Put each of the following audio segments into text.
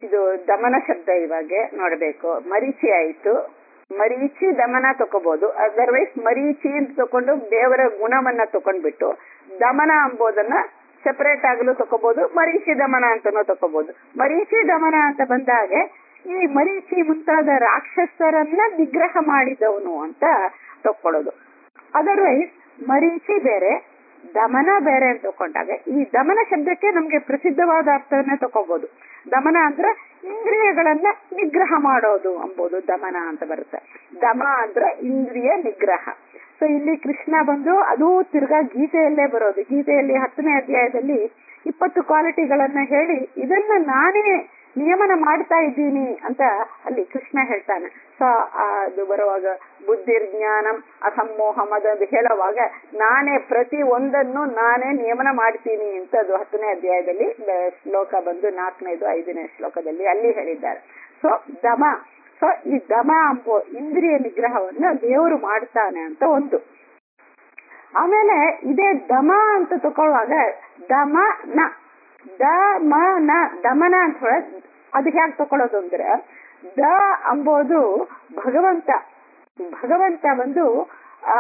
ಇದು ದಮನ ಶಬ್ದ ಇವಾಗ ನೋಡಬೇಕು ಮರೀಚಿ ಆಯ್ತು ಮರೀಚಿ ದಮನ ತಕೋಬಹುದು ಅದರ್ವೈಸ್ ಮರೀಚಿ ಅಂತ ತಕೊಂಡು ದೇವರ ಗುಣವನ್ನ ತಕೊಂಡ್ಬಿಟ್ಟು ದಮನ ಅಂಬೋದನ್ನ ಸೆಪರೇಟ್ ಆಗಲು ತಕೋಬಹುದು ಮರೀಚಿ ದಮನ ಅಂತಾನೂ ತಕೋಬಹುದು ಮರೀಚಿ ದಮನ ಅಂತ ಬಂದಾಗೆ ಈ ಮರೀಚಿ ಮುಂತಾದ ರಾಕ್ಷಸರನ್ನ ನಿಗ್ರಹ ಮಾಡಿದವನು ಅಂತ ತಕೊಳ್ಳೋದು ಅದರ್ವೈಸ್ ಮರೀಚಿ ಬೇರೆ ದಮನ ಬೇರೆ ಅಂತ ತಕೊಂಡಾಗ ಈ ದಮನ ಶಬ್ದಕ್ಕೆ ನಮ್ಗೆ ಪ್ರಸಿದ್ಧವಾದ ಅರ್ಥವನ್ನ ತಕೋಬಹುದು ದಮನ ಅಂದ್ರೆ ಇಂದ್ರಿಯಗಳನ್ನ ನಿಗ್ರಹ ಮಾಡೋದು ಅಂಬೋದು ದಮನ ಅಂತ ಬರುತ್ತೆ ದಮ ಅಂದ್ರೆ ಇಂದ್ರಿಯ ನಿಗ್ರಹ ಸೊ ಇಲ್ಲಿ ಕೃಷ್ಣ ಬಂದು ಅದು ತಿರ್ಗಾ ಗೀತೆಯಲ್ಲೇ ಬರೋದು ಗೀತೆಯಲ್ಲಿ ಹತ್ತನೇ ಅಧ್ಯಾಯದಲ್ಲಿ ಇಪ್ಪತ್ತು ಕ್ವಾಲಿಟಿಗಳನ್ನ ಹೇಳಿ ಇದನ್ನ ನಾನೇ ನಿಯಮನ ಮಾಡ್ತಾ ಇದ್ದೀನಿ ಅಂತ ಅಲ್ಲಿ ಕೃಷ್ಣ ಹೇಳ್ತಾನೆ ಸೊ ಅದು ಬರುವಾಗ ಬುದ್ಧಿರ್ಜ್ಞಾನಂ ಅಸಮ್ಮೋಹಂ ಅದೊಂದು ಹೇಳುವಾಗ ನಾನೇ ಪ್ರತಿ ಒಂದನ್ನು ನಾನೇ ನಿಯಮನ ಮಾಡ್ತೀನಿ ಅಂತ ಅದು ಹತ್ತನೇ ಅಧ್ಯಾಯದಲ್ಲಿ ಶ್ಲೋಕ ಬಂದು ನಾಲ್ಕನೇದು ಐದನೇ ಶ್ಲೋಕದಲ್ಲಿ ಅಲ್ಲಿ ಹೇಳಿದ್ದಾರೆ ಸೊ ದಮ ಸೊ ಈ ದಮ ಅಂಬೋ ಇಂದ್ರಿಯ ನಿಗ್ರಹವನ್ನ ದೇವರು ಮಾಡ್ತಾನೆ ಅಂತ ಒಂದು ಆಮೇಲೆ ಇದೇ ದಮ ಅಂತ ತಕೊಳ್ಳುವಾಗ ದಮ ನ ದಮನ ದಮನ ಅಂತ ಹೇಳ ಅದು ಹೇಗೆ ತಕೊಳ್ಳೋದು ಅಂದ್ರೆ ದ ಅಂಬೋದು ಭಗವಂತ ಭಗವಂತ ಬಂದು ಆ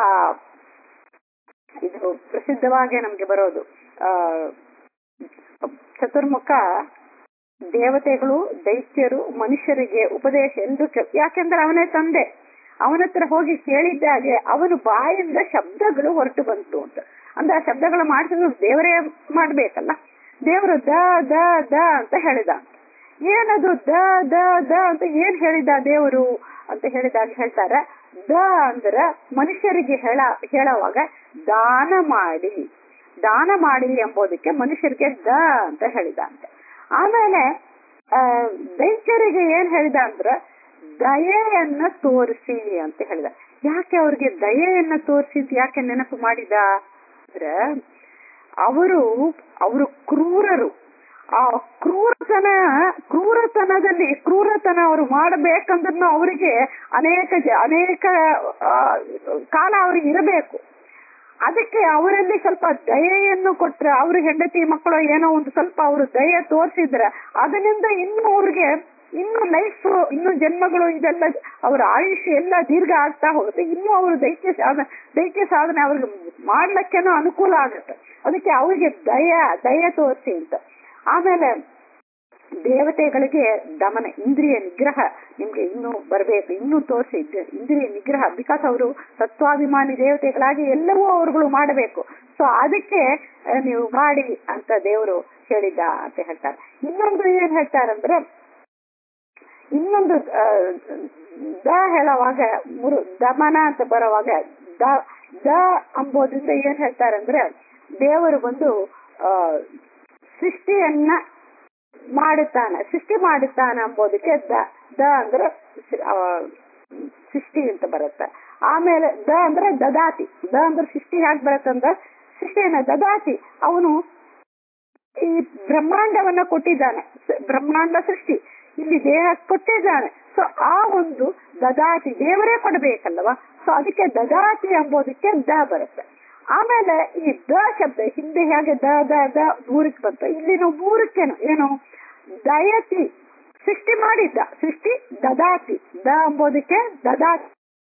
ಇದು ಪ್ರಸಿದ್ಧವಾಗಿ ನಮ್ಗೆ ಬರೋದು ಆ ಚತುರ್ಮುಖ ದೇವತೆಗಳು ದೈತ್ಯರು ಮನುಷ್ಯರಿಗೆ ಉಪದೇಶ ಎಂದು ಯಾಕೆಂದ್ರೆ ಅವನೇ ತಂದೆ ಅವನ ಹತ್ರ ಹೋಗಿ ಕೇಳಿದ್ದಾಗೆ ಅವನು ಬಾಯಿಂದ ಶಬ್ದಗಳು ಹೊರಟು ಬಂತು ಅಂತ ಅಂದ್ರೆ ಆ ಶಬ್ದಗಳು ಮಾಡಿಸಿದ್ರು ದೇವರೇ ಮಾಡ್ಬೇಕಲ್ಲ ದೇವರು ದ ದ ದ ಅಂತ ಹೇಳಿದ ಏನದು ದ ದ ದ ಅಂತ ಏನ್ ಹೇಳಿದ ದೇವರು ಅಂತ ಹೇಳಿದಾಗ ಹೇಳ್ತಾರೆ ದ ಅಂದ್ರ ಮನುಷ್ಯರಿಗೆ ಹೇಳ ಹೇಳುವಾಗ ದಾನ ಮಾಡಿ ದಾನ ಮಾಡಿ ಎಂಬುದಕ್ಕೆ ಮನುಷ್ಯರಿಗೆ ದ ಅಂತ ಹೇಳಿದ ಅಂತ ಆಮೇಲೆ ಆ ದೈತ್ಯರಿಗೆ ಏನ್ ಹೇಳಿದ ಅಂದ್ರ ದಯೆಯನ್ನ ತೋರಿಸಿ ಅಂತ ಹೇಳಿದ ಯಾಕೆ ಅವ್ರಿಗೆ ದಯೆಯನ್ನ ತೋರಿಸಿದ್ ಯಾಕೆ ನೆನಪು ಮಾಡಿದ ಅಂದ್ರೆ ಅವರು ಅವರು ಕ್ರೂರರು ಆ ಕ್ರೂರತನ ಕ್ರೂರತನದಲ್ಲಿ ಕ್ರೂರತನ ಅವರು ಮಾಡಬೇಕಂದ್ರೂ ಅವರಿಗೆ ಅನೇಕ ಅನೇಕ ಕಾಲ ಅವ್ರಿಗೆ ಇರಬೇಕು ಅದಕ್ಕೆ ಅವರಲ್ಲಿ ಸ್ವಲ್ಪ ದಯೆಯನ್ನು ಕೊಟ್ರೆ ಅವ್ರ ಹೆಂಡತಿ ಮಕ್ಕಳು ಏನೋ ಒಂದು ಸ್ವಲ್ಪ ಅವರು ದಯೆ ತೋರಿಸಿದ್ರೆ ಅದರಿಂದ ಇನ್ನು ಅವ್ರಿಗೆ ಇನ್ನು ಲೈಫ್ ಇನ್ನು ಜನ್ಮಗಳು ಇದೆಲ್ಲ ಅವರ ಆಯುಷ್ಯ ಎಲ್ಲ ದೀರ್ಘ ಆಗ್ತಾ ಹೋಗುತ್ತೆ ಇನ್ನು ಅವರು ದೈತ್ಯ ಸಾಧನೆ ದೈತ್ಯ ಸಾಧನೆ ಅವ್ರಿಗೆ ಮಾಡ್ಲಿಕ್ಕೇನೋ ಅನುಕೂಲ ಆಗುತ್ತೆ ಅದಕ್ಕೆ ಅವ್ರಿಗೆ ದಯ ದಯ ತೋರಿಸಿ ಅಂತ ಆಮೇಲೆ ದೇವತೆಗಳಿಗೆ ದಮನ ಇಂದ್ರಿಯ ನಿಗ್ರಹ ನಿಮ್ಗೆ ಇನ್ನೂ ಬರಬೇಕು ಇನ್ನೂ ತೋರಿಸಿ ಇಂದ್ರಿಯ ನಿಗ್ರಹ ಬಿಕಾಸ್ ಅವರು ತತ್ವಾಭಿಮಾನಿ ದೇವತೆಗಳಾಗಿ ಎಲ್ಲವೂ ಅವರುಗಳು ಮಾಡಬೇಕು ಸೊ ಅದಕ್ಕೆ ನೀವು ಮಾಡಿ ಅಂತ ದೇವರು ಹೇಳಿದ್ದ ಅಂತ ಹೇಳ್ತಾರೆ ಇನ್ನೊಂದು ಏನ್ ಹೇಳ್ತಾರಂದ್ರೆ ಇನ್ನೊಂದು ದ ಹೇಳುವಾಗ ಮುರು ದಮನ ಅಂತ ಬರುವಾಗ ದ ದ ಅಂಬೋದ್ರಿಂದ ಏನ್ ಹೇಳ್ತಾರಂದ್ರೆ ದೇವರು ಬಂದು ಆ ಸೃಷ್ಟಿಯನ್ನ ಮಾಡುತ್ತಾನೆ ಸೃಷ್ಟಿ ಮಾಡುತ್ತಾನೆ ಅಂಬೋದಕ್ಕೆ ದ ದ ಅಂದ್ರೆ ಸೃಷ್ಟಿ ಅಂತ ಬರುತ್ತೆ ಆಮೇಲೆ ದ ಅಂದ್ರೆ ದದಾತಿ ದ ಅಂದ್ರೆ ಸೃಷ್ಟಿ ಹೇಗೆ ಬರುತ್ತಂದ್ರೆ ಸೃಷ್ಟಿಯನ್ನ ದದಾತಿ ಅವನು ಈ ಬ್ರಹ್ಮಾಂಡವನ್ನ ಕೊಟ್ಟಿದ್ದಾನೆ ಬ್ರಹ್ಮಾಂಡ ಸೃಷ್ಟಿ ಇಲ್ಲಿ ದೇಹ ಕೊಟ್ಟಿದ್ದಾನೆ ಸೊ ಆ ಒಂದು ದದಾತಿ ದೇವರೇ ಕೊಡಬೇಕಲ್ವಾ ಸೊ ಅದಕ್ಕೆ ದದಾತಿ ಎಂಬುದಕ್ಕೆ ದ ಬರುತ್ತೆ ಆಮೇಲೆ ಈ ದ ಶಬ್ದ ಹಿಂದೆ ಹೇಗೆ ದ ದ ದ ಮೂರಕ್ಕೆ ಬಂತ ಇಲ್ಲಿ ನಾವು ಮೂರಕ್ಕೇನು ಏನು ದಯತಿ ಸೃಷ್ಟಿ ಮಾಡಿದ್ದ ಸೃಷ್ಟಿ ದದಾತಿ ದ ಎಂಬುದಕ್ಕೆ ದದಾತಿ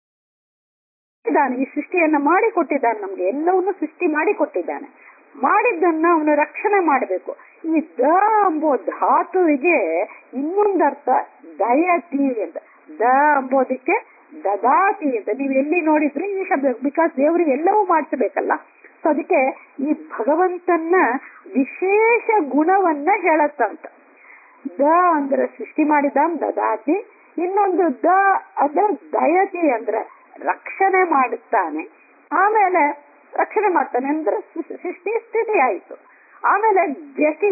ಇದ್ದಾನೆ ಈ ಸೃಷ್ಟಿಯನ್ನ ಮಾಡಿ ಕೊಟ್ಟಿದ್ದಾನೆ ನಮ್ಗೆ ಎಲ್ಲವನ್ನೂ ಸೃಷ್ಟಿ ಮಾಡಿ ಕೊಟ್ಟಿದ್ದಾನೆ ಮಾಡಿದ್ದನ್ನ ಅವನು ರಕ್ಷಣೆ ಮಾಡಬೇಕು ಈ ದ ಎಂಬೋ ಧಾತುವಿಗೆ ಇನ್ನೊಂದರ್ಥ ದಯತಿ ಅಂತ ದ ಎಂಬುದಕ್ಕೆ ದದಾತಿ ಅಂತ ನೀವು ಎಲ್ಲಿ ನೋಡಿದ್ರೆ ಈ ಶಬ್ದ ಬಿಕಾಸ್ ದೇವರಿಗೆ ಎಲ್ಲವೂ ಮಾಡಿಸಬೇಕಲ್ಲ ಸೊ ಅದಕ್ಕೆ ಈ ಭಗವಂತನ ವಿಶೇಷ ಗುಣವನ್ನ ಹೇಳತ್ತಂತ ದ ಅಂದ್ರೆ ಸೃಷ್ಟಿ ಮಾಡಿದ ದದಾತಿ ಇನ್ನೊಂದು ದ ಅಂದ್ರೆ ದಯತಿ ಅಂದ್ರೆ ರಕ್ಷಣೆ ಮಾಡುತ್ತಾನೆ ಆಮೇಲೆ ರಕ್ಷಣೆ ಮಾಡ್ತಾನೆ ಅಂದ್ರೆ ಸೃಷ್ಟಿ ಸ್ಥಿತಿ ಆಯಿತು ಆಮೇಲೆ ಜತಿ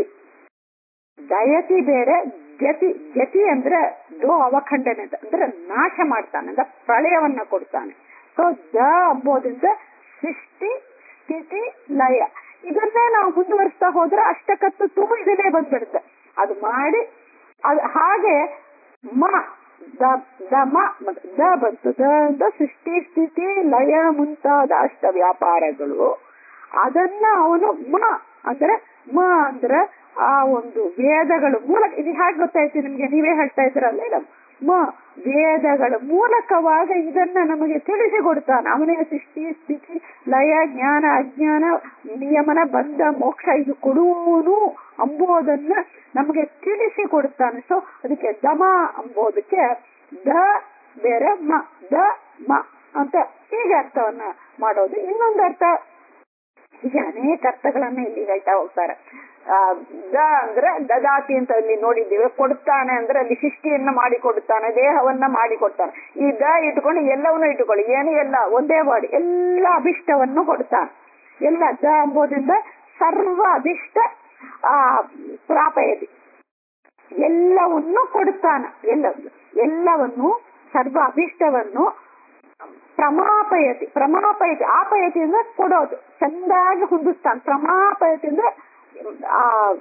ದಯತಿ ಬೇರೆ ಜತಿ ಜತಿ ಅಂದ್ರೆ ದೋ ಅವಖಂಡನೆ ಅಂತ ಅಂದ್ರೆ ನಾಶ ಮಾಡ್ತಾನೆ ಅಂದ್ರೆ ಪ್ರಳಯವನ್ನ ಕೊಡ್ತಾನೆ ಸೊ ದ ಅಂಬೋದ್ರಿಂದ ಸೃಷ್ಟಿ ಸ್ಥಿತಿ ಲಯ ಇದನ್ನೇ ನಾವು ಮುಂದುವರಿಸ್ತಾ ಹೋದ್ರೆ ಅಷ್ಟಕತ್ತು ತುಂಬ ಇದನ್ನೇ ಬಂದ್ಬಿಡುತ್ತೆ ಅದು ಮಾಡಿ ಅದು ಹಾಗೆ ಮ ದ ದ ಮ ದ ಬಂತು ದ ದ ಸೃಷ್ಟಿ ಸ್ಥಿತಿ ಲಯ ಮುಂತಾದ ಅಷ್ಟ ವ್ಯಾಪಾರಗಳು ಅದನ್ನ ಅವನು ಮ ಅಂದ್ರೆ ಮ ಅಂದ್ರೆ ಆ ಒಂದು ವೇದಗಳು ಮೂಲಕ ಇದು ಹೇಗೆ ಗೊತ್ತಾಯ್ತು ನಿಮ್ಗೆ ನೀವೇ ಹೇಳ್ತಾ ಇದ್ದೀರಲ್ಲ ಇಲ್ಲ ಮ ವೇದಗಳ ಮೂಲಕವಾಗಿ ಇದನ್ನ ನಮಗೆ ತಿಳಿಸಿಕೊಡ್ತಾನೆ ಅವನೇ ಸೃಷ್ಟಿ ಸ್ಥಿತಿ ಲಯ ಜ್ಞಾನ ಅಜ್ಞಾನ ನಿಯಮನ ಬಂಧ ಮೋಕ್ಷ ಇದು ಕೊಡುವನು ಅಂಬೋದನ್ನ ನಮಗೆ ತಿಳಿಸಿ ಕೊಡ್ತಾನೆ ಸೊ ಅದಕ್ಕೆ ದಮ ಅಂಬೋದಕ್ಕೆ ದ ಬೇರೆ ಮ ದ ಮ ಅಂತ ಹೀಗೆ ಅರ್ಥವನ್ನ ಮಾಡೋದು ಇನ್ನೊಂದು ಅರ್ಥ ಹೀಗೆ ಅನೇಕ ಅರ್ಥಗಳನ್ನ ಇಲ್ಲಿ ಹೇಳ್ತಾ ಹೋಗ್ತಾರೆ ಆ, ದ ಅಂದ್ರೆ ದದಾತಿ ಅಂತ ಇಲ್ಲಿ ನೋಡಿದ್ದೀವಿ ಕೊಡ್ತಾನೆ ಅಂದ್ರೆ ಅಲ್ಲಿ ಸೃಷ್ಟಿಯನ್ನ ಮಾಡಿ ಕೊಡ್ತಾನೆ ದೇಹವನ್ನ ಮಾಡಿ ಕೊಡ್ತಾನೆ ಈ ದ ಇಟ್ಕೊಂಡು ಎಲ್ಲವನ್ನೂ ಇಟ್ಟುಕೊಳ್ಳಿ ಏನು ಎಲ್ಲ ಒಂದೇ ವರ್ಡ್ ಎಲ್ಲ ಅಭಿಷ್ಟವನ್ನು ಕೊಡ್ತಾನೆ ಎಲ್ಲ ದ ಎಂಬುದರಿಂದ ಸರ್ವ ಅಭಿಷ್ಟ ಆ ಪ್ರಾಪಯತಿ ಎಲ್ಲವನ್ನು ಕೊಡುತ್ತಾನೆ ಎಲ್ಲ ಎಲ್ಲವನ್ನು ಸರ್ವ ಅಭಿಷ್ಟವನ್ನು ಪ್ರಮಾಪಯತಿ ಪ್ರಮಾಪಯತಿ ಆಪಯತಿ ಅಂದ್ರೆ ಕೊಡೋದು ಚಂದಾಗಿ ಹೊಂದಿಸ್ತಾನೆ ಪ್ರಮಾಪಯತಿ ಅಂದ್ರೆ ಆ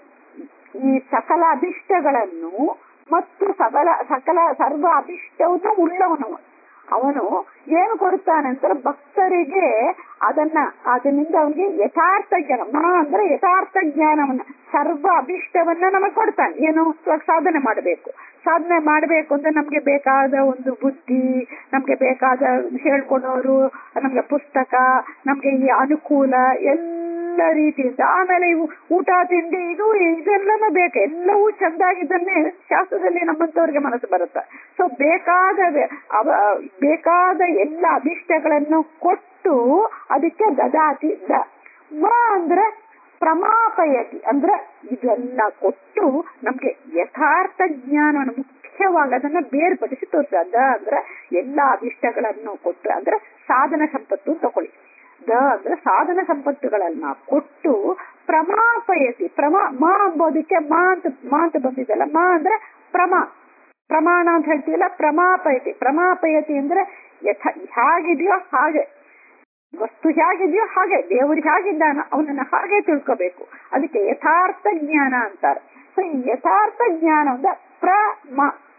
ಈ ಸಕಲ ಅಭಿಷ್ಟಗಳನ್ನು ಮತ್ತು ಸಕಲ ಸಕಲ ಸರ್ವ ಅಭಿಷ್ಟವನ್ನು ಉಳ್ಳವನು ಅವನು ಏನು ಕೊಡ್ತಾನೆ ಅಂದ್ರೆ ಭಕ್ತರಿಗೆ ಅದನ್ನ ಅದರಿಂದ ಅವನಿಗೆ ಯಥಾರ್ಥ ಜ್ಞಾನ ಮಾ ಅಂದ್ರೆ ಯಥಾರ್ಥ ಜ್ಞಾನವನ್ನ ಸರ್ವ ಅಭಿಷ್ಟವನ್ನ ನಮಗೆ ಕೊಡ್ತಾನೆ ಏನು ಇವಾಗ ಸಾಧನೆ ಮಾಡಬೇಕು ಸಾಧನೆ ಮಾಡಬೇಕು ಅಂದ್ರೆ ನಮ್ಗೆ ಬೇಕಾದ ಒಂದು ಬುದ್ಧಿ ನಮ್ಗೆ ಬೇಕಾದ ಹೇಳ್ಕೊಡೋರು ನಮ್ಗೆ ಪುಸ್ತಕ ನಮ್ಗೆ ಈ ಅನುಕೂಲ ಎಲ್ಲ ರೀತಿಯಿಂದ ಆಮೇಲೆ ಇವು ಊಟ ತಿಂಡಿ ಇದು ಇದೆಲ್ಲನೂ ಬೇಕು ಎಲ್ಲವೂ ಚಂದಾಗಿದ್ದನ್ನೇ ಶಾಸ್ತ್ರದಲ್ಲಿ ನಮ್ಮಂತವ್ರಿಗೆ ಮನಸ್ಸು ಬರುತ್ತೆ ಸೊ ಬೇಕಾದ ವೇ- ಅವ ಬೇಕಾದ ಎಲ್ಲ ಅಭಿಷ್ಟಗಳನ್ನು ಕೊಟ್ಟು ಅದಕ್ಕೆ ದದಾತಿ ದ ಮ ಅಂದ್ರೆ ಪ್ರಮಾಪಯತಿ ಅಂದ್ರೆ ಇದೆಲ್ಲ ಕೊಟ್ಟು ನಮ್ಗೆ ಯಥಾರ್ಥ ಜ್ಞಾನವನ್ನು ಮುಖ್ಯವಾಗಿ ಅದನ್ನ ಬೇರ್ಪಡಿಸಿ ತೋರಿಸ ದ ಅಂದ್ರೆ ಎಲ್ಲಾ ಅಭಿಷ್ಟಗಳನ್ನು ಕೊಟ್ಟು ಅಂದ್ರೆ ಸಾಧನ ಸಂಪತ್ತು ತಗೊಳ್ಳಿ ದ ಅಂದ್ರೆ ಸಾಧನ ಸಂಪತ್ತುಗಳನ್ನ ಕೊಟ್ಟು ಪ್ರಮಾಪಯತಿ ಪ್ರಮಾ ಮಾ ಅಂಬೋದಕ್ಕೆ ಮಾ ಅಂತ ಮಾ ಅಂತ ಬಂದಿದ್ದಲ್ಲ ಮಾ ಅಂದ್ರೆ ಪ್ರಮಾ ಪ್ರಮಾಣ ಅಂತ ಹೇಳ್ತೀವಲ್ಲ ಪ್ರಮಾಪಯತಿ ಪ್ರಮಾಪಯತಿ ಅಂದ್ರೆ ಯಥ ಹೇಗಿದೆಯೋ ಹಾಗೆ ವಸ್ತು ಹೇಗಿದೆಯೋ ಹಾಗೆ ದೇವರು ಹೇಗಿದ್ದಾನ ಅವನನ್ನ ಹಾಗೆ ತಿಳ್ಕೋಬೇಕು ಅದಕ್ಕೆ ಯಥಾರ್ಥ ಜ್ಞಾನ ಅಂತಾರೆ ಸೊ ಈ ಯಥಾರ್ಥ ಜ್ಞಾನ ಅಂದ್ರೆ ಪ್ರಮ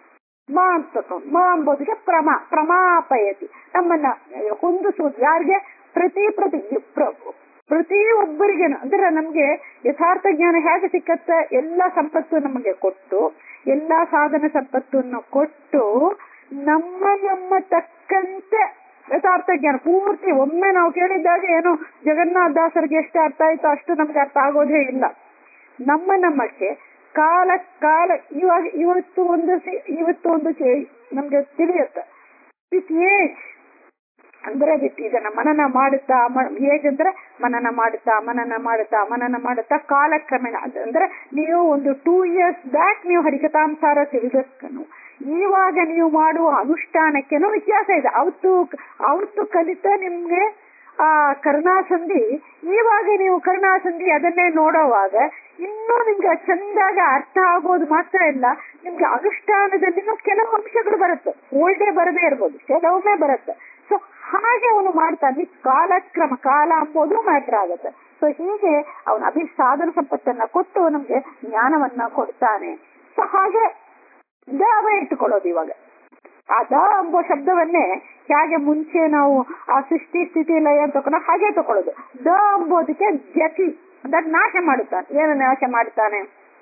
ಮ ಅಂತ ತಕೊಂಡು ಮ ಅಂಬೋದಕ್ಕೆ ಪ್ರಮ ಪ್ರಮಾಪಯತಿ ನಮ್ಮನ್ನ ಹೊಂದಿಸುವುದು ಯಾರಿಗೆ ಪ್ರತಿ ಪ್ರತಿ ಪ್ರ- ಪ್ರತಿ ಒಬ್ಬರಿಗೇನು ಅಂದ್ರೆ ನಮ್ಗೆ ಯಥಾರ್ಥ ಜ್ಞಾನ ಹೇಗೆ ಸಿಕ್ಕತ್ತೆ ಎಲ್ಲ ಸಂಪತ್ತು ನಮಗೆ ಕೊಟ್ಟು ಎಲ್ಲಾ ಸಾಧನ ಸಂಪತ್ತನ್ನು ಕೊಟ್ಟು ನಮ್ಮ ನಮ್ಮ ತಕ್ಕಂತೆ ಯಥಾರ್ಥ ಜ್ಞಾನ ಪೂರ್ತಿ ಒಮ್ಮೆ ನಾವು ಕೇಳಿದ್ದಾಗ ಏನು ಜಗನ್ನಾಥ ದಾಸರಿಗೆ ಎಷ್ಟು ಅರ್ಥ ಆಯ್ತೋ ಅಷ್ಟು ನಮ್ಗೆ ಅರ್ಥ ಆಗೋದೇ ಇಲ್ಲ ನಮ್ಮ ನಮ್ಮಕ್ಕೆ ಕಾಲ ಕಾಲ ಇವಾಗ ಇವತ್ತು ಒಂದು ಸಿ- ಇವತ್ತು ಒಂದು ಚೇ- ನಮ್ಗೆ ತಿಳಿಯುತ್ತೆ ವಿತ್ ಏಜ್ ಅಂದ್ರೆ ವಿತ್ ಇದನ್ನ ಮನನ ಮಾಡುತ್ತಾ ಏಜ್ ಅಂದ್ರೆ ಮನನ ಮಾಡುತ್ತಾ ಮನನ ಮಾಡುತ್ತಾ ಮನನ ಮಾಡುತ್ತಾ ಕಾಲಕ್ರಮೇಣ ಅದ್- ಅಂದ್ರೆ ನೀವು ಒಂದು ಟೂ ಇಯರ್ಸ್ ಬ್ಯಾಕ್ ನೀವು ಹರಿಕತಾಂಸಾರ ತಿಳಿದಕ್ಕನು ಇವಾಗ ನೀವು ಮಾಡುವ ಅನುಷ್ಠಾನಕ್ಕೇನೋ ವ್ಯತ್ಯಾಸ ಇದೆ ಅವತ್ತು ಅವತ್ತು ಕಲಿತ ನಿಮ್ಗೆ ಆ ಕರುಣಾಸಂಧಿ ಇವಾಗ ನೀವು ಕರುಣಾಸಂಧಿ ಅದನ್ನೇ ನೋಡೋವಾಗ ಇನ್ನೂ ನಿಮ್ಗೆ ಚಂದಾಗ ಅರ್ಥ ಆಗೋದು ಮಾತ್ರ ಇಲ್ಲ ನಿಮ್ಗೆ ಅನುಷ್ಠಾನದಲ್ಲಿನೂ ಕೆಲವು ಅಂಶಗಳು ಬರುತ್ತೆ ಓಲ್ಡೇ ಬರದೇ ಇರ್ಬೋದು ಕೆಲವೊಮ್ಮೆ ಬರುತ್ತೆ ಸೊ ಹಾಗೆ ಅವನು ಮಾಡ್ತಾನೆ ಕಾಲಕ್ರಮ ಕಾಲ ಅಂಬೋದು ಮ್ಯಾಟ್ರ್ ಆಗುತ್ತೆ ಸೊ ಹೀಗೆ ಅವನ ಅಭಿ ಸಾಧನ ಸಂಪತ್ತನ್ನ ಕೊಟ್ಟು ನಮ್ಗೆ ಜ್ಞಾನವನ್ನ ಕೊಡ್ತಾನೆ ಸೊ ಹಾಗೆ ದಾವ ಇಟ್ಟುಕೊಳ್ಳೋದು ಇವಾಗ ಆ ದ ಎಂಬ ಶಬ್ದವನ್ನೇ ಹೇಗೆ ಮುಂಚೆ ನಾವು ಆ ಸೃಷ್ಟಿ ಸ್ಥಿತಿ ಲಯ ತಗೊಂಡು ಹಾಗೆ ತಕೊಳ್ಳೋದು ದ ಎಂಬುದಕ್ಕೆ ಜತಿ ಅಂದ್ರೆ ನಾಶ ಮಾಡುತ್ತಾನೆ ಏನು ನಾಶ ಮಾಡುತ್ತಾನೆ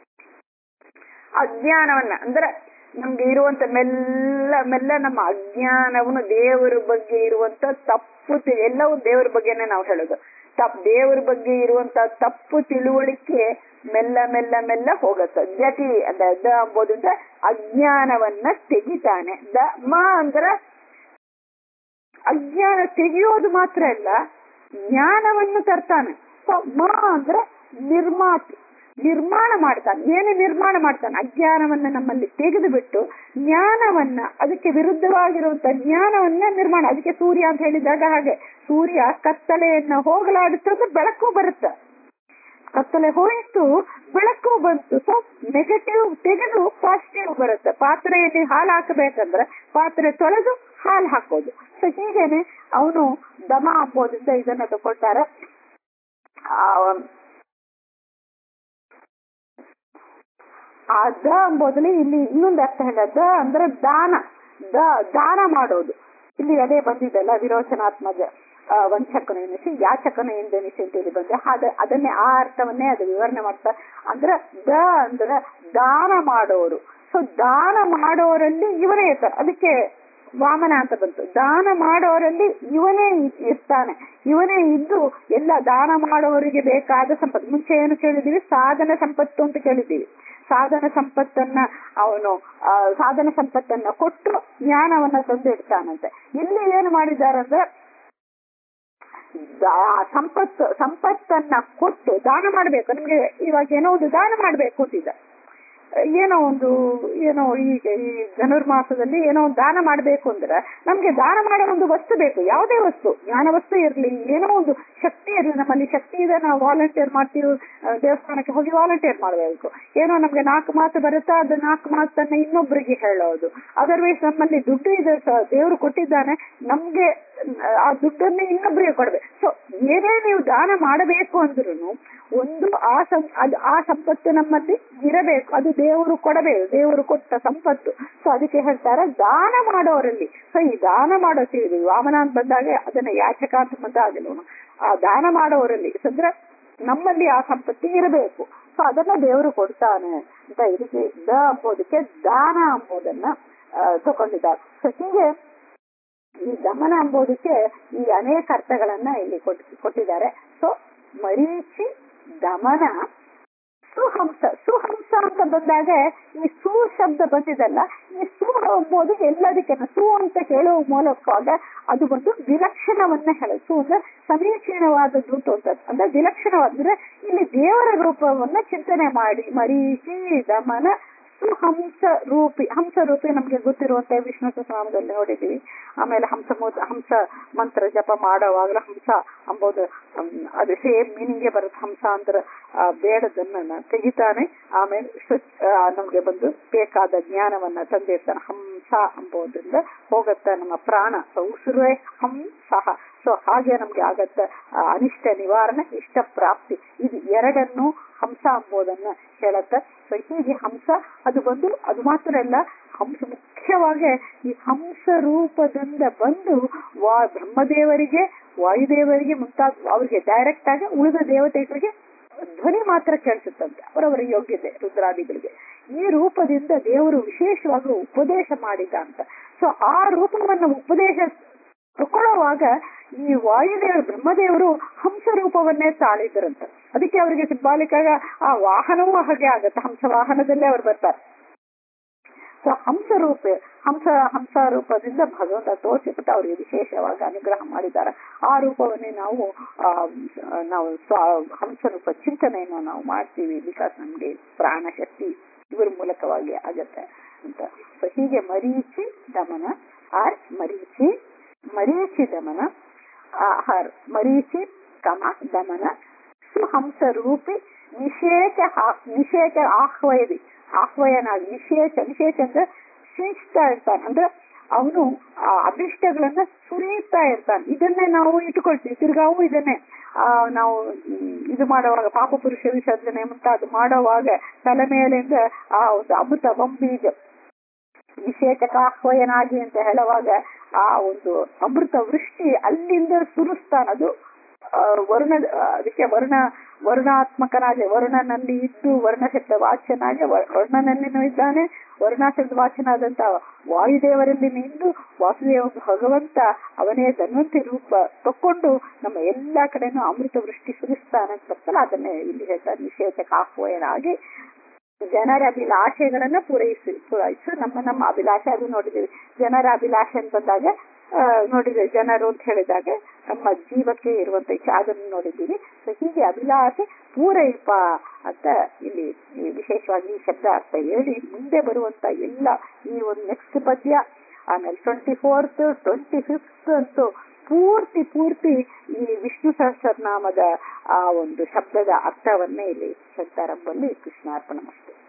ಅಜ್ಞಾನವನ್ನ ಅಂದ್ರೆ ನಮ್ಗೆ ಇರುವಂತ ಮೆಲ್ಲ ಮೆಲ್ಲ ನಮ್ಮ ಅಜ್ಞಾನವನ್ನು ದೇವರ ಬಗ್ಗೆ ಇರುವಂತ ತಪ್ಪು ತಿ- ಎಲ್ಲವೂ ದೇವರ ಬಗ್ಗೆನೇ ನಾವು ಹೇಳೋದು ತಪ್ ದೇವರ ಬಗ್ಗೆ ಇರುವಂತ ತಪ್ಪು ತಿಳುವಳಿಕೆ ಮೆಲ್ಲ ಮೆಲ್ಲ ಮೆಲ್ಲ ಹೋಗುತ್ತೆ ಜತಿ ಅಂದ್ರೆ ದ ಅಂಬೋದ್ರಿಂದ ಅಜ್ಞಾನವನ್ನ ತೆಗಿತಾನೆ ದ ಮ ಅಂದ್ರ ಅಜ್ಞಾನ ತೆಗೆಯೋದು ಮಾತ್ರ ಅಲ್ಲ ಜ್ಞಾನವನ್ನು ತರ್ತಾನೆ ಸೊ ಮ ಅಂದ್ರೆ ನಿರ್ಮಾತಿ ನಿರ್ಮಾಣ ಮಾಡ್ತಾನೆ ಏನು ನಿರ್ಮಾಣ ಮಾಡ್ತಾನೆ ಅಜ್ಞಾನವನ್ನ ನಮ್ಮಲ್ಲಿ ತೆಗೆದು ಬಿಟ್ಟು ಜ್ಞಾನವನ್ನ ಅದಕ್ಕೆ ವಿರುದ್ಧವಾಗಿರುವಂತ ಜ್ಞಾನವನ್ನ ನಿರ್ಮಾಣ ಅದಕ್ಕೆ ಸೂರ್ಯ ಅಂತ ಹೇಳಿದಾಗ ಹಾಗೆ ಸೂರ್ಯ ಕತ್ತಲೆಯನ್ನ ಹೋಗಲಾಡುತ್ತೆ ಬೆಳಕು ಬರುತ್ತೆ ಕತ್ತಲೆ ಹೋಯಿತು ಬೆಳಕು ಬಂತು ಸೊ ನೆಗೆಟಿವ್ ತೆಗೆದು ಪಾಸಿಟಿವ್ ಬರುತ್ತೆ ಪಾತ್ರೆಯಲ್ಲಿ ಹಾಲು ಹಾಕಬೇಕಂದ್ರೆ ಪಾತ್ರೆ ತೊಳೆದು ಹಾಲು ಹಾಕೋದು ಸೊ ಹೀಗೇನೆ ಅವನು ದಮ ಅಂಬೋದ್ರಿಂದ ಇದನ್ನ ತಗೊಳ್ತಾರೆ ಆ, ಆ ದ ಅಂಬೋದಲ್ಲಿ ಇಲ್ಲಿ ಇನ್ನೊಂದು ಅರ್ಥ ಹೇಳ ದ ಅಂದ್ರೆ ದಾನ ದ ದಾನ ಮಾಡೋದು ಇಲ್ಲಿ ಅದೇ ಬಂದಿದ್ದಲ್ಲ ವಿರೋಚನಾತ್ಮಜ ಆ, ವಂಚಕನು ಎನಿಸಿ ಯಾಚಕನು ಎಂದೆನಿಸಿ ಅಂತ ಹೇಳಿ ಬಂದ್ರೆ ಅದ ಅದನ್ನೇ ಆ ಅರ್ಥವನ್ನೇ ಅದು ವಿವರಣೆ ಮಾಡ್ತಾ ಅಂದ್ರೆ ದ ಅಂದ್ರೆ ದಾನ ಮಾಡೋರು ಸೊ ದಾನ ಮಾಡೋರಲ್ಲಿ ಇವನೇ ಇರ್ತಾರೆ ಅದಕ್ಕೆ ವಾಮನ ಅಂತ ಬಂತು ದಾನ ಮಾಡೋರಲ್ಲಿ ಇವನೇ ಇ- ಇರ್ತಾನೆ ಇವನೇ ಇದ್ದು ಎಲ್ಲ ದಾನ ಮಾಡೋರಿಗೆ ಬೇಕಾದ ಸಂಪತ್ತು ಮುಂಚೆ ಏನು ಕೇಳಿದೀವಿ ಸಾಧನ ಸಂಪತ್ತು ಅಂತ ಕೇಳಿದ್ದೀವಿ ಸಾಧನ ಸಂಪತ್ತನ್ನ ಅವನು ಆ, ಸಾಧನ ಸಂಪತ್ತನ್ನ ಕೊಟ್ಟು ಜ್ಞಾನವನ್ನ ತಂದಿಡ್ತಾನಂತೆ ಇಲ್ಲಿ ಏನು ಮಾಡಿದಾರಂದ್ರೆ ದಾ- ಸಂಪತ್ತು ಸಂಪತ್ತನ್ನ ಕೊಟ್ಟು ದಾನ ಮಾಡ್ಬೇಕು ನಿಮ್ಗೆ ಇವಾಗ ಏನೋ ಒಂದು ದಾನ ಮಾಡ್ಬೇಕು ಅಂತಿದ್ದ ಏನೋ ಒಂದು ಏನೋ ಈಗ ಈ ಧನುರ್ಮಾಸದಲ್ಲಿ ಏನೋ ಒಂದು ದಾನ ಮಾಡ್ಬೇಕು ಅಂದ್ರೆ ನಮ್ಗೆ ದಾನ ಮಾಡೋ ಒಂದು ವಸ್ತು ಬೇಕು ಯಾವುದೇ ವಸ್ತು ಜ್ಞಾನ ವಸ್ತು ಇರ್ಲಿ ಏನೋ ಒಂದು ಶಕ್ತಿ ಇರ್ಲಿ ನಮ್ಮಲ್ಲಿ ಶಕ್ತಿ ಇದೆ ನಾವು ವಾಲಂಟಿಯರ್ ಮಾಡ್ತೀವಿ ಆ, ದೇವಸ್ಥಾನಕ್ಕೆ ಹೋಗಿ ವಾಲಂಟಿಯರ್ ಮಾಡಬೇಕು ಏನೋ ನಮ್ಗೆ ನಾಲ್ಕು ಮಾತು ಬರುತ್ತಾ ಅದು ನಾಲ್ಕು ಮಾತನ್ನ ಇನ್ನೊಬ್ಬರಿಗೆ ಹೇಳೋದು ಅದರ್ವೈಸ್ ನಮ್ಮಲ್ಲಿ ದುಡ್ಡು ಇದೆ ಸ- ದೇವರು ಕೊಟ್ಟಿದ್ದಾನೆ ನಮ್ಗೆ ಆ ದುಡ್ಡನ್ನು ಇನ್ನೊಬ್ಬರಿಗೆ ಕೊಡ್ಬೇಕು ಸೊ ಏನೇ ನೀವು ದಾನ ಮಾಡಬೇಕು ಅಂದ್ರೂ ಒಂದು ಆ ಸಂ ಅದು ಆ ಸಂಪತ್ತು ನಮ್ಮಲ್ಲಿ ಇರಬೇಕು ಅದು ದೇವರು ಕೊಡಬೇಕು ದೇವರು ಕೊಟ್ಟ ಸಂಪತ್ತು ಸೊ ಅದಕ್ಕೆ ಹೇಳ್ತಾರೆ ದಾನ ಮಾಡೋರಲ್ಲಿ ಸೊ ಈ ದಾನ ಮಾಡೋ ತಿಳಿದ್ವಿ ವಾಮನ ಅಂತ ಬಂದಾಗ ಅದನ್ನ ಯಾಚಕ ಅಂತ ಬಂದಾಗಲೂ ಆ ದಾನ ಮಾಡೋರಲ್ಲಿ ಅಂದ್ರೆ ನಮ್ಮಲ್ಲಿ ಆ ಸಂಪತ್ತಿ ಇರಬೇಕು ಸೊ ಅದನ್ನ ದೇವರು ಕೊಡ್ತಾನೆ ಅಂತ ಇದಕ್ಕೆ ದ ಅಂಬೋದಕ್ಕೆ ದಾನ ಅಂಬೋದನ್ನ ಆ, ತಗೊಂಡಿದ್ದಾರೆ ಸೊ ಹೀಗೆ ಈ ದಮನ ಎಂಬುದಕ್ಕೆ ಈ ಅನೇಕ ಅರ್ಥಗಳನ್ನ ಇಲ್ಲಿ ಕೊಟ್- ಕೊಟ್ಟಿದ್ದಾರೆ ಸೊ ಮರೀಚಿ ದಮನ ಸುಹಂಸ ಸುಹಂಸ ಅಂತ ಬಂದಾಗ ಈ ಸು ಶಬ್ದ ಬಂದಿದಲ್ಲ ಈ ಸು ಎಂಬುದು ಎಲ್ಲದಕ್ಕೆ ಸು ಅಂತ ಹೇಳುವ ಮೂಲಕವಾಗ ಅದು ಒಂದು ವಿಲಕ್ಷಣವನ್ನ ಹೇಳುದು ಸು ಅಂದ್ರೆ ಸಮೀಚೀನವಾದದ್ದು ಅಂತ ಅಂದ್ರೆ ವಿಲಕ್ಷಣವಾದ್ರೆ ಇಲ್ಲಿ ದೇವರ ರೂಪವನ್ನ ಚಿಂತನೆ ಮಾಡಿ ಮರೀಚಿ ದಮನ ಹಂಸ ರೂಪಿ ಹಂಸ ರೂಪಿ ನಮ್ಗೆ ಗೊತ್ತಿರುವಂತೆ ವಿಷ್ಣು ಸಹಸ್ರನಾಮದಲ್ಲಿ ನೋಡಿದೀವಿ ಆಮೇಲೆ ಹಂಸ ಮೂ- ಹಂಸ ಮಂತ್ರ ಜಪ ಮಾಡುವಾಗಲೂ ಹಂಸ ಅಂಬೋದು ಹ್ಮ್, ಅದು ಸೇಮ್ ಮೀನಿಂಗ್ ಬರುತ್ತೆ ಹಂಸ ಅಂದ್ರೆ ಆ, ಬೇಡದನ್ನ ತೆಗಿತಾನೆ ಆಮೇಲೆ ಶುಚ್ ಆ, ನಮ್ಗೆ ಬಂದು ಬೇಕಾದ ಜ್ಞಾನವನ್ನ ತಂದಿರ್ತಾನೆ ಹಂಸ ಅಂಬೋದ್ರಿಂದ ಹೋಗತ್ತ ನಮ್ಮ ಪ್ರಾಣ ಸೊ ಉಸಿರುವೆ ಹಂಸಹ ಸೊ ಹಾಗೆ ನಮ್ಗೆ ಆಗತ್ತ ಆ, ಅನಿಷ್ಟ ನಿವಾರಣೆ ಇಷ್ಟ ಪ್ರಾಪ್ತಿ ಇದು ಎರಡನ್ನು ಹಂಸ ಅಂಬೋದನ್ನ ಹೇಳತ್ತ ಸೊ ಹೀಗೆ ಹಂಸ ಅದು ಬಂದು ಅದು ಮಾತ್ರ ಅಲ್ಲ ಹಂಸ ಮುಖ್ಯವಾಗಿ ಈ ಹಂಸ ರೂಪದಿಂದ ಬಂದು ವಾ ಬ್ರಹ್ಮದೇವರಿಗೆ ವಾಯುದೇವರಿಗೆ ಮುಂತಾದ ಅವರಿಗೆ ಡೈರೆಕ್ಟ್ ಆಗಿ ಉಳಿದ ದೇವತೆಗಳಿಗೆ ಧ್ವನಿ ಮಾತ್ರ ಕೇಳಿಸುತ್ತಂತೆ ಅವರವರ ಯೋಗ್ಯತೆ ರುದ್ರಾದಿಗಳಿಗೆ ಈ ರೂಪದಿಂದ ದೇವರು ವಿಶೇಷವಾಗಿ ಉಪದೇಶ ಮಾಡಿದ ಅಂತ ಸೊ ಆ ರೂಪವನ್ನು ಉಪದೇಶ ತಗೊಳ್ಳುವಾಗ ಈ ವಾಯುದೇವರು ಬ್ರಹ್ಮದೇವರು ಹಂಸ ರೂಪವನ್ನೇ ತಾಳಿದ್ರಂತೆ ಅದಕ್ಕೆ ಅವರಿಗೆ ಸಿಂಬಾಲಿಕ್ ಆಗ ಆ ವಾಹನವೂ ಹಾಗೆ ಆಗತ್ತೆ ಹಂಸ ವಾಹನದಲ್ಲೇ ಅವ್ರು ಬರ್ತಾರೆ ಸೊ ಹಂಸ ರೂಪ ಹಂಸ ಹಂಸ ರೂಪದಿಂದ ಭಗವಂತ ತೋರಿಸಿಬಿಟ್ಟು ಅವರಿಗೆ ವಿಶೇಷವಾಗಿ ಅನುಗ್ರಹ ಮಾಡಿದ್ದಾರೆ ಆ ರೂಪವನ್ನೇ ನಾವು ಆ, ನಾವು ಸ್ವ- ಹಂಸ ರೂಪ ಚಿಂತನೆಯನ್ನು ನಾವು ಮಾಡ್ತೀವಿ ಬಿಕಾಸ್ ನಮ್ಗೆ ಪ್ರಾಣ ಶಕ್ತಿ ಇವರ ಮೂಲಕವಾಗಿ ಆಗತ್ತೆ ಅಂತ ಸೊ ಹೀಗೆ ಮರೀಚಿ ದಮನ ಆರ್ ಮರೀಚಿ ಮರೀಚಿ ದಮನ ಆಹಾರ್ ಮರೀಚಿ ಕಮ ದಮನ ಸುಹಂಸ ರೂಪಿ ನಿಷೇಚ ಹಾ- ನಿಷೇಚ ಆಹ್ವಯದಿ ಆಹ್ವಯನಾಗಿ ನಿಷೇಚ ನಿಷೇಚ ಅಂದ್ರೆ ಶಿಸ್ತಾ ಇರ್ತಾನೆ ಅಂದ್ರೆ ಅವನು ಆ ಅಭಿಷ್ಟಗಳನ್ನ ಸುರಿಯುತ್ತಾ ಇರ್ತಾನೆ ಇದನ್ನೇ ನಾವು ಇಟ್ಕೊಳ್ತೀವಿ ತಿರ್ಗಾವು ಇದನ್ನೇ ಆ ನಾವು ಹ್ಮ್, ಇದು ಮಾಡುವಾಗ ಪಾಪ ಪುರುಷ ವಿಸರ್ಜನೆ ಮುಂತಾದ ಮಾಡುವಾಗ ತಲೆ ಮೇಲಿಂದ ಆ ಒಂದು ಅಮೃತ ಬಂಬೀಜ ವಿಶೇಷಕಾಹ್ವಯನಾಗಿ ಅಂತ ಹೇಳುವಾಗ ಆ ಒಂದು ಅಮೃತ ವೃಷ್ಟಿ ಅಲ್ಲಿಂದ ಸುರಿಸ್ತಾನ ಅದು ಆ, ವರುಣ ಅದಕ್ಕೆ ವರುಣ ವರುಣಾತ್ಮಕನಾಗಿ ವರುಣನಲ್ಲಿ ಇದ್ದು ವರ್ಣಶಬ್ದ ವಾಚ್ಯನಾಗಿ ವ- ವರ್ಣನಲ್ಲಿನೂ ಇದ್ದಾನೆ ವರ್ಣಾಶಬ್ದ ವಾಚನಾದಂತ ವಾಯುದೇವರಲ್ಲಿ ನಿಂದು ವಾಸುದೇವ ಭಗವಂತ ಅವನೇ ಧನ್ವಂತಿ ರೂಪ ತಕ್ಕೊಂಡು ನಮ್ಮ ಎಲ್ಲಾ ಕಡೆನೂ ಅಮೃತ ವೃಷ್ಟಿ ಸುರಿಸ್ತಾನೆ ಅಂತ ಬರ್ತಲ್ಲ ಅದನ್ನೇ ಇಲ್ಲಿ ಹೇಳ್ತಾರೆ ನಿಷೇಧಕ ಆಹ್ವಯನಾಗಿ ಜನರ ಅಭಿಲಾಷೆಗಳನ್ನ ಪೂರೈಸಿ ಪೂರೈಸು ನಮ್ಮ ನಮ್ಮ ಅಭಿಲಾಷೆ ಅದು ನೋಡಿದೀವಿ ಜನರ ಅಭಿಲಾಷೆ ಅಂತ ಬಂದಾಗ ಆ, ನೋಡಿದ್ರೆ ಜನರು ಅಂತ ಹೇಳಿದಾಗ ನಮ್ಮ ಜೀವಕ್ಕೆ ಇರುವಂತ ಇಚ್ಛೆ ಅದನ್ನು ನೋಡಿದ್ದೀವಿ ಸೊ ಹೀಗೆ ಅಭಿಲಾಷೆ ಪೂರೈಪ ಅಂತ ಇಲ್ಲಿ ಈ ವಿಶೇಷವಾಗಿ ಈ ಶಬ್ದ ಅರ್ಥ ಹೇಳಿ ಮುಂದೆ ಬರುವಂತ ಎಲ್ಲ ಈ ಒಂದು ನೆಕ್ಸ್ಟ್ ಪದ್ಯ ಆಮೇಲೆ ಟ್ವೆಂಟಿ ಫೋರ್ತ್ ಟ್ವೆಂಟಿ ಫಿಫ್ತ್ ಅಂತೂ ಪೂರ್ತಿ ಪೂರ್ತಿ ಈ ವಿಷ್ಣು ಸಹಸ್ರನಾಮದ ಆ ಒಂದು ಶಬ್ದದ ಅರ್ಥವನ್ನೇ ಇಲ್ಲಿ ಹೇಳ್ತಾರಂಬಲ್ಲಿ ಕೃಷ್ಣಾರ್ಪಣ ಮಸ್ತು